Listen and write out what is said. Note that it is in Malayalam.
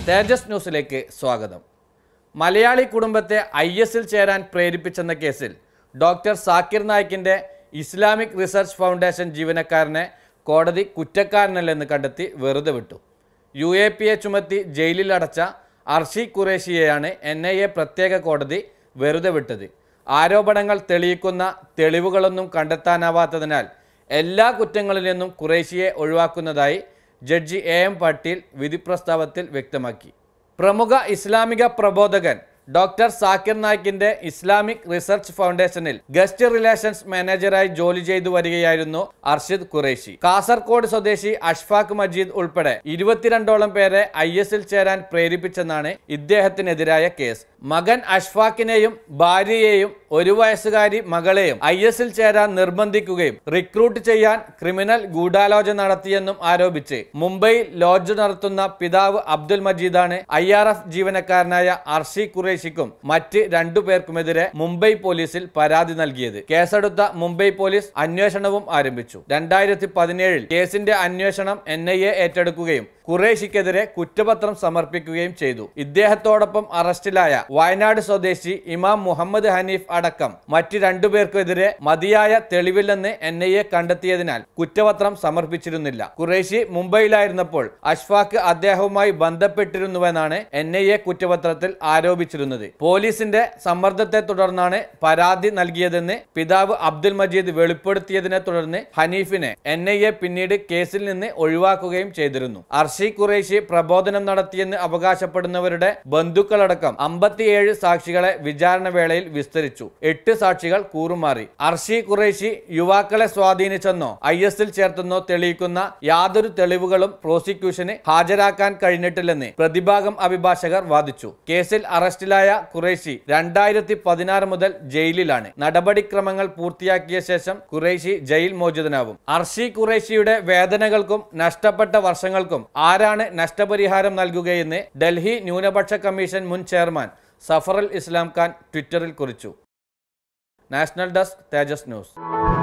തേജസ് ന്യൂസിലേക്ക് സ്വാഗതം മലയാളി കുടുംബത്തെ ഐ എസിൽ ചേരാൻ പ്രേരിപ്പിച്ചെന്ന കേസിൽ ഡോക്ടർ സാക്കിർ നായിക്കിൻ്റെ ഇസ്ലാമിക് റിസർച്ച് ഫൗണ്ടേഷൻ ജീവനക്കാരനെ കോടതി കുറ്റക്കാരനല്ലെന്ന് കണ്ടെത്തി വെറുതെ വിട്ടു യു എ പി എ ചുമത്തി ജയിലിൽ അടച്ച അർഷി ഖുറേഷിയെയാണ് എൻ ഐ എ പ്രത്യേക കോടതി വെറുതെ വിട്ടത് ആരോപണങ്ങൾ തെളിയിക്കുന്ന തെളിവുകളൊന്നും കണ്ടെത്താനാവാത്തതിനാൽ എല്ലാ കുറ്റങ്ങളിൽ നിന്നും ഖുറേഷിയെ ഒഴിവാക്കുന്നതായി ജഡ്ജി എ എം പാട്ടീൽ വിധി പ്രസ്താവത്തിൽ വ്യക്തമാക്കി പ്രമുഖ ഇസ്ലാമിക പ്രബോധകൻ ഡോക്ടർ സാക്കിർ നായിക്കിന്റെ ഇസ്ലാമിക് റിസർച്ച് ഫൗണ്ടേഷനിൽ ഗസ്റ്റ് റിലേഷൻസ് മാനേജറായി ജോലി ചെയ്തു വരികയായിരുന്നു അർഷിദ് ഖുറേഷി കാസർകോട് സ്വദേശി അഷ്ഫാഖ് മജീദ് ഉൾപ്പെടെ ഇരുപത്തിരണ്ടോളം പേരെ ഐ എസിൽ ചേരാൻ പ്രേരിപ്പിച്ചെന്നാണ് ഇദ്ദേഹത്തിനെതിരായ കേസ് മകൻ അഷ്ഫാഖിനെയും ഭാര്യയെയും ഒരു വയസ്സുകാരി മകളെയും ഐ എസിൽ ചേരാൻ നിർബന്ധിക്കുകയും റിക്രൂട്ട് ചെയ്യാൻ ക്രിമിനൽ ഗൂഢാലോചന നടത്തിയെന്നും ആരോപിച്ച് മുംബൈയിൽ ലോഡ്ജ് നടത്തുന്ന പിതാവ് അബ്ദുൽ മജീദാണ് ഐ ആർ എഫ് ജീവനക്കാരനായ അർഷി ഖുറേഷിക്കും മറ്റ് രണ്ടു പേർക്കുമെതിരെ മുംബൈ പോലീസിൽ പരാതി നൽകിയത് കേസെടുത്ത മുംബൈ പോലീസ് അന്വേഷണവും ആരംഭിച്ചു രണ്ടായിരത്തി പതിനേഴിൽ കേസിന്റെ അന്വേഷണം എൻ ഐ എ ഏറ്റെടുക്കുകയും ഖുറേഷിക്കെതിരെ കുറ്റപത്രം സമർപ്പിക്കുകയും ചെയ്തു ഇദ്ദേഹത്തോടൊപ്പം അറസ്റ്റിലായ വയനാട് സ്വദേശി ഇമാം മുഹമ്മദ് ഹനീഫ് അടക്കം മറ്റ് രണ്ടുപേർക്കെതിരെ മതിയായ തെളിവില്ലെന്ന് എൻ ഐ എ കണ്ടെത്തിയതിനാൽ കുറ്റപത്രം സമർപ്പിച്ചിരുന്നില്ല ഖുറേഷി മുംബൈയിലായിരുന്നപ്പോൾ അഷ്ഫാഖ് അദ്ദേഹവുമായി ബന്ധപ്പെട്ടിരുന്നുവെന്നാണ് എൻ ഐ എ കുറ്റപത്രത്തിൽ ആരോപിച്ചിരുന്നത് പോലീസിന്റെ സമ്മർദ്ദത്തെ തുടർന്നാണ് പരാതി നൽകിയതെന്ന് പിതാവ് അബ്ദുൽ മജീദ് വെളിപ്പെടുത്തിയതിനെ തുടർന്ന് ഹനീഫിനെ എൻ ഐ എ പിന്നീട് കേസിൽ നിന്ന് ഒഴിവാക്കുകയും ചെയ്തിരുന്നു അർഷി ഖുറേഷി പ്രബോധനം നടത്തിയെന്ന് അവകാശപ്പെടുന്നവരുടെ ബന്ധുക്കളടക്കം അമ്പത്തിയേഴ് സാക്ഷികളെ വിചാരണ വേളയിൽ വിസ്തരിച്ചു എട്ട് സാക്ഷികൾ കൂറുമാറി അർഷി ഖുറേഷി യുവാക്കളെ സ്വാധീനിച്ചെന്നോ ഐ എസിൽ ചേർത്തെന്നോ തെളിയിക്കുന്ന യാതൊരു തെളിവുകളും പ്രോസിക്യൂഷന് ഹാജരാക്കാൻ കഴിഞ്ഞിട്ടില്ലെന്ന് പ്രതിഭാഗം അഭിഭാഷകർ വാദിച്ചു കേസിൽ അറസ്റ്റിലായ ഖുറേഷി രണ്ടായിരത്തി പതിനാറ് മുതൽ ജയിലിലാണ് നടപടിക്രമങ്ങൾ പൂർത്തിയാക്കിയ ശേഷം ഖുറേഷി ജയിൽ മോചിതനാവും അർഷി ഖുറേഷിയുടെ വേദനകൾക്കും നഷ്ടപ്പെട്ട വർഷങ്ങൾക്കും ആരാണ് നഷ്ടപരിഹാരം നൽകുകയെന്ന് ഡൽഹി ന്യൂനപക്ഷ കമ്മീഷൻ മുൻ ചെയർമാൻ സഫറൽ ഇസ്ലാം ഖാൻ ട്വിറ്ററിൽ കുറിച്ചു നാഷണൽ ഡെസ്ക് തേജസ് ന്യൂസ്